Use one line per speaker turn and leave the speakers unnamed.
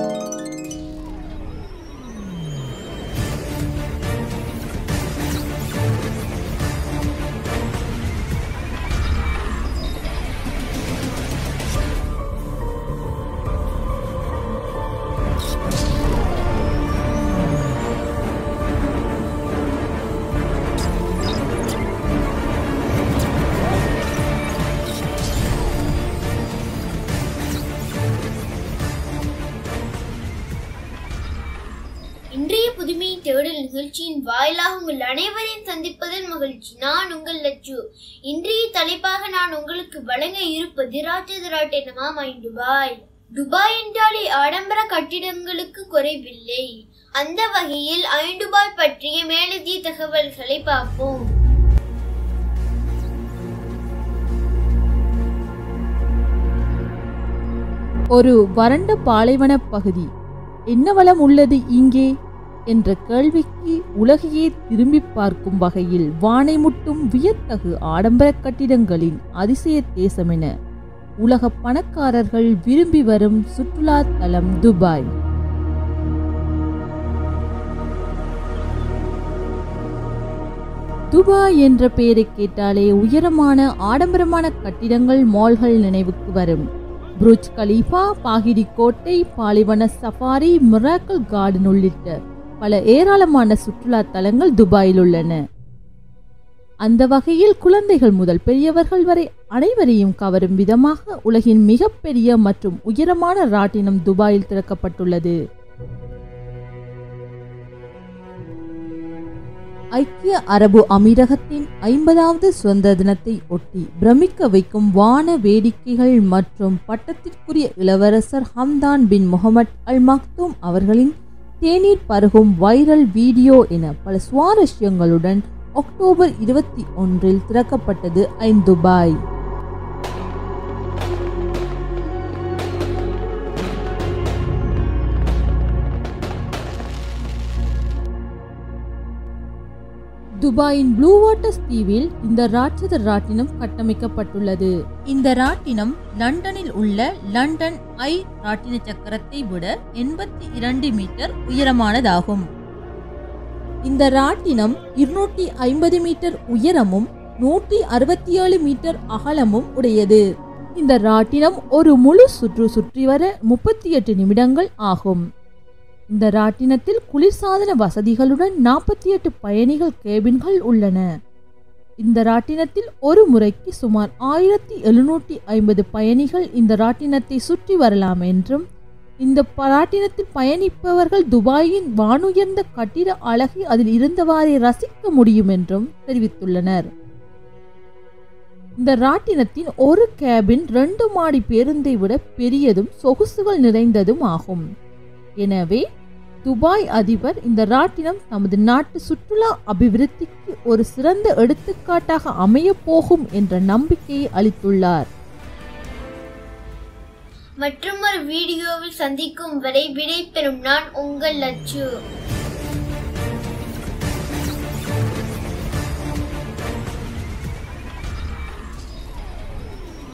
இன்றைய புதுமை தேடல் நிகழ்ச்சியின் வாயிலாக உங்கள் அனைவரையும் சந்திப்பதில் மகிழ்ச்சி நான் உங்கள் லட்சு இன்றைய தலைப்பாக நான் உங்களுக்கு வழங்க இருப்பது ராட்டதராட்டனமா மைன் துபாய் துபாய் என்றாலே ஆடம்பர கட்டிடங்களுக்கு குறைவில்லை அந்த வகையில் ஐந்துபாய் பற்றிய மேலதிக தகவல்களை பார்ப்போம்
ஒரு வறண்ட பாலைவன பகுதி என்ன வளம் உள்ளது இங்கே என்ற கேள்விக்கு உலகையே திரும்பி பார்க்கும் வகையில் வானை முட்டும் வியத்தகு ஆடம்பர கட்டிடங்களின் அதிசய தேசமென உலக பணக்காரர்கள் விரும்பி வரும் சுற்றுலா தலம் துபாய் துபாய் என்ற பெயரை கேட்டாலே உயரமான ஆடம்பரமான கட்டிடங்கள் மால்கள் நினைவுக்கு வரும் புருஜ் கலீஃபா பாகிரி கோட்டை பாலைவன சஃபாரி மிராக்கல் கார்டன் உள்ளிட்ட பல ஏராளமான சுற்றுலா தலங்கள் துபாயில் உள்ளன அந்த வகையில் குழந்தைகள் முதல் பெரியவர்கள் வரை அனைவரையும் கவரும் விதமாக உலகின் மிகப்பெரிய மற்றும் உயரமான ராட்டினம் துபாயில் திறக்கப்பட்டுள்ளது ஐக்கிய அரபு அமீரகத்தின் ஐம்பதாவது சுதந்திர தினத்தை ஒட்டி பிரமிக்க வைக்கும் வான வேடிக்கைகள் மற்றும் பட்டத்திற்குரிய இளவரசர் ஹம்தான் பின் முகமது அல் மக்தூம் அவர்களின் தேநீர் பருகும் வைரல் வீடியோ என பல சுவாரஸ்யங்களுடன் அக்டோபர் இருபத்தி ஒன்றில் திறக்கப்பட்டது ஐன் துபாய் துபாயின் ப்ளூ வாட்டர்ஸ் தீவில் இந்த ராட்சத ராட்டினம் கட்டமைக்கப்பட்டுள்ளது இந்த ராட்டினம் லண்டனில் உள்ள லண்டன் ஐ ராட்டின சக்கரத்தை விட எண்பத்தி இரண்டு மீட்டர் உயரமானதாகும் இந்த ராட்டினம் இருநூற்றி ஐம்பது மீட்டர் உயரமும் நூற்றி அறுபத்தி ஏழு மீட்டர் அகலமும் உடையது இந்த ராட்டினம் ஒரு முழு சுற்று சுற்றி வர முப்பத்தி எட்டு நிமிடங்கள் ஆகும் இந்த ராட்டினத்தில் குளிர்சாதன வசதிகளுடன் நாற்பத்தி எட்டு பயணிகள் கேபின்கள் உள்ளன இந்த ராட்டினத்தில் ஒரு முறைக்கு சுமார் ஆயிரத்தி எழுநூற்றி ஐம்பது பயணிகள் இந்த ராட்டினத்தை சுற்றி வரலாம் என்றும் இந்த ப- ராட்டினத்தில் பயணிப்பவர்கள் துபாயின் வானுயர்ந்த கட்டிட அழகை அதில் இருந்தவாறே ரசிக்க முடியும் என்றும் தெரிவித்துள்ளனர் இந்த ராட்டினத்தின் ஒரு கேபின் ரெண்டு மாடி பேருந்தை விட பெரியதும் சொகுசுகள் நிறைந்ததும் ஆகும் எனவே துபாய் அதிபர் இந்த ராட்டினம் தமது நாட்டு சுற்றுலா அபிவிருத்திக்கு ஒரு சிறந்த எடுத்துக்காட்டாக அமையப் போகும் என்ற நம்பிக்கையை அளித்துள்ளார்
மற்றும் ஒரு வீடியோவில் சந்திக்கும் வரை விடை பெறும் நான் உங்கள் லட்சு